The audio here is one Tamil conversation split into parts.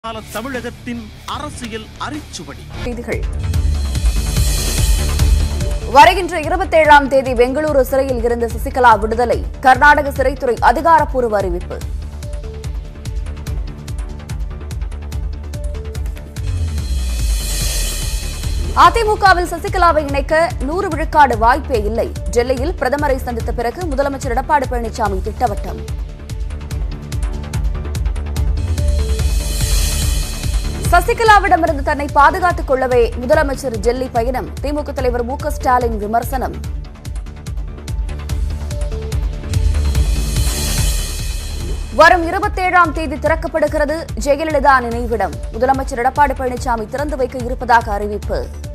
கால தமிழகத்தின் அரசியல் அரிச்சுவடி செய்திகள் வருகின்ற இருபத்தேழாம் தேதி பெங்களூரு சிறையில் இருந்த சசிகலா விடுதலை கர்நாடக சிறைத்துறை அதிகாரப்பூர்வ அறிவிப்பு அதிமுகவில் சசிகலாவை இணைக்க நூறு விழுக்காடு வாய்ப்பே இல்லை டெல்லியில் பிரதமரை சந்தித்த பிறகு முதலமைச்சர் எடப்பாடி பழனிசாமி திட்டவட்டம் சசிகலாவிடமிருந்து தன்னை பாதுகாத்துக் கொள்ளவே முதலமைச்சர் டெல்லி பயணம் திமுக தலைவர் மு க ஸ்டாலின் விமர்சனம் வரும் இருபத்தேழாம் தேதி திறக்கப்படுகிறது ஜெயலலிதா நினைவிடம் முதலமைச்சர் எடப்பாடி பழனிசாமி திறந்து வைக்க இருப்பதாக அறிவிப்பு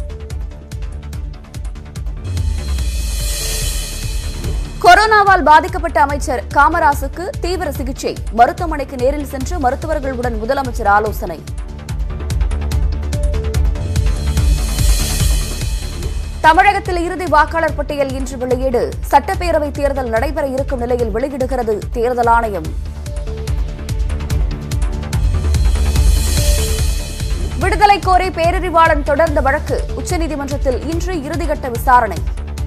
கொரோனாவால் பாதிக்கப்பட்ட அமைச்சர் காமராசுக்கு தீவிர சிகிச்சை மருத்துவமனைக்கு நேரில் சென்று மருத்துவர்களுடன் முதலமைச்சர் ஆலோசனை தமிழகத்தில் இறுதி வாக்காளர் பட்டியல் இன்று வெளியீடு சட்டப்பேரவை தேர்தல் நடைபெற இருக்கும் நிலையில் வெளியிடுகிறது தேர்தல் ஆணையம் விடுதலை கோரி பேரறிவாளன் தொடர்ந்த வழக்கு உச்சநீதிமன்றத்தில் இன்று இறுதிக்கட்ட விசாரணை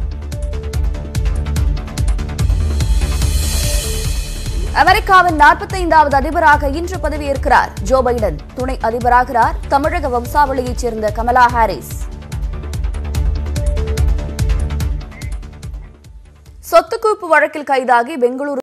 அமெரிக்காவின் நாற்பத்தைந்தாவது அதிபராக இன்று பதவியேற்கிறார் ஜோ பைடன் துணை அதிபராகிறார் தமிழக வம்சாவளியைச் சேர்ந்த கமலா ஹாரிஸ் சொத்துக்குவிப்பு வழக்கில் கைதாகி பெங்களூரு